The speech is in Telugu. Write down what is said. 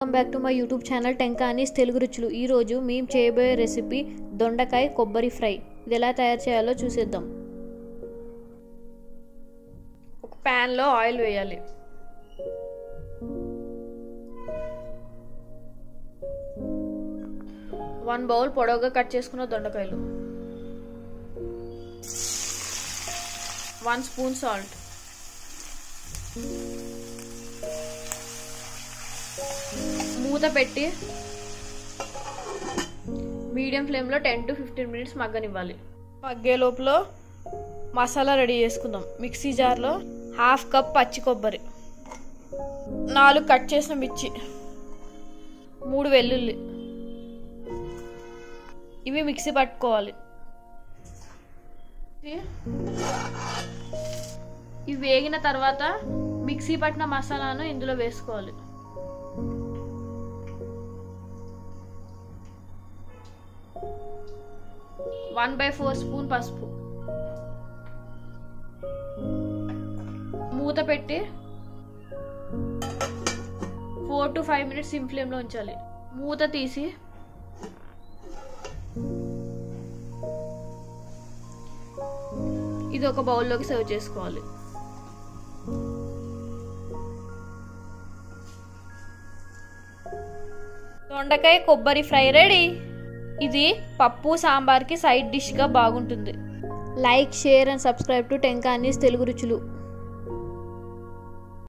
welcome back to my YouTube channel టెంకానీస్ తెలుగు రుచులు ఈరోజు మేము చేయబోయే రెసిపీ దొండకాయ కొబ్బరి ఫ్రై ఇది ఎలా తయారు చేయాలో చూసేద్దాం ఒక ప్యాన్లో ఆయిల్ వేయాలి వన్ బౌల్ పొడవుగా కట్ చేసుకున్న దొండకాయలు వన్ స్పూన్ సాల్ట్ మూత పెట్టి మీడియం ఫ్లేమ్లో టెన్ టు ఫిఫ్టీన్ మినిట్స్ మగ్గనివ్వాలి మగ్గే లోపల మసాలా రెడీ చేసుకుందాం మిక్సీ జార్లో హాఫ్ కప్ పచ్చి కొబ్బరి నాలుగు కట్ చేసిన మిర్చి మూడు వెల్లుల్లి ఇవి మిక్సీ పట్టుకోవాలి ఇవి వేగిన తర్వాత మిక్సీ పట్టిన మసాలాను ఇందులో వేసుకోవాలి వన్ బై ఫోర్ స్పూన్ పసుపు మూత పెట్టి four to five minutes sim ఫ్లేమ్లో ఉంచాలి మూత తీసి ఇది ఒక బౌల్లోకి సర్వ్ చేసుకోవాలి దొండకాయ కొబ్బరి ఫ్రై రెడీ ఇది పప్పు సాంబార్కి సైడ్ డిష్గా బాగుంటుంది like share and subscribe to టెంకానీస్ తెలుగు రుచులు